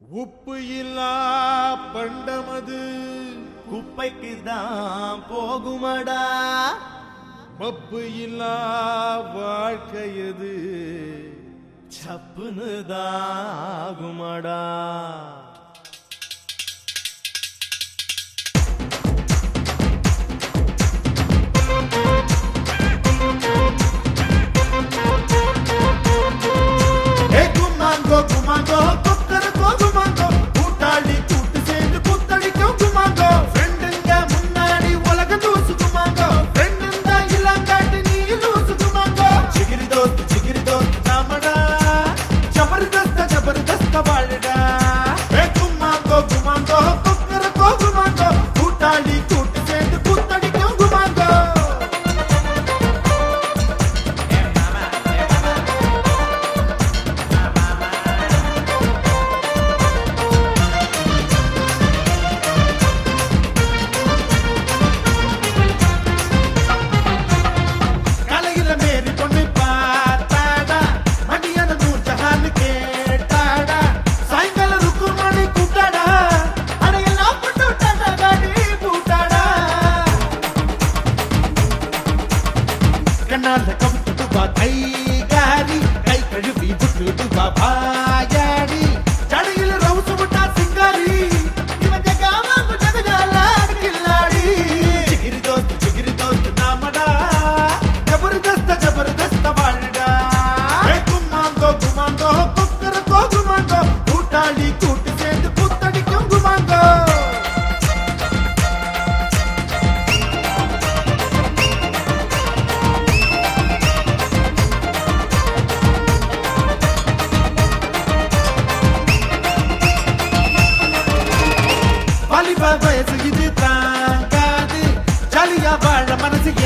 உப்பு இல்லா பண்டமது குப்பைக்கு தான் போகுமடா மப்பு இல்லா வாழ்க்கையது சப்புன்னு தாகுமடா ஏ குமாங்கோ குமாங்கோ கொக்கரக்கோ குமாங்கோ கூட்டாளி கூட்டு சேர்ந்து குத்தடிக்கும் குமாங்கோ ஃப்ரெண்டுங்க முன்னாடி உலக லூசு குமாங்கோ ஃப்ரெண்டுங்க இல்லாங்காட்டி நீ லூசு குமாங்கோ சிகிரி தோஸ்து சிகிரி தோஸ்து நாமடா ஜபர்தஸ்த ஜபர்தஸ்த வாழுடா ஏ குமாங்கோ குமாங்கோ கொக்கரக்கோ குமாங்கோ கூட்டாளி கூட்டு சேர்ந்து குத்தடிக்கும் குமாங்கோ கலையில மேரி பொண்ணு பார்த்தாடா மடியான நூர் ஜஹான் கேட்டாடா சாயங்காலம் ருக்கு மணி கூட்டாடா அடையெல்லாம் போட்டு விட்டாடா காடி கூட்டாடா கண்ணால கவுத்துட்டு வா கை காரி கை கழுவி விட்டுட்டு வா பாயாடி ஜடையில ரவுசு விட்டா சிங்காரி இவன் ஜகாமா குஜகஜால கில்லாடி சிகிரி தோஸ்து சிகிரி தோஸ்து நாமடா ஜபர்தஸ்த ஜபர்தஸ்த வாழுடா ஏ குமாங்கோ குமாங்கோ குக்கரக்கோ குமாங்கோ கூட்டாளி கூட்டு சேர்ந்து புத்தடிக்கும் குமாங்கோ வாலிப வயசு இது தாங்காது ஜாலியா வாழ மனசு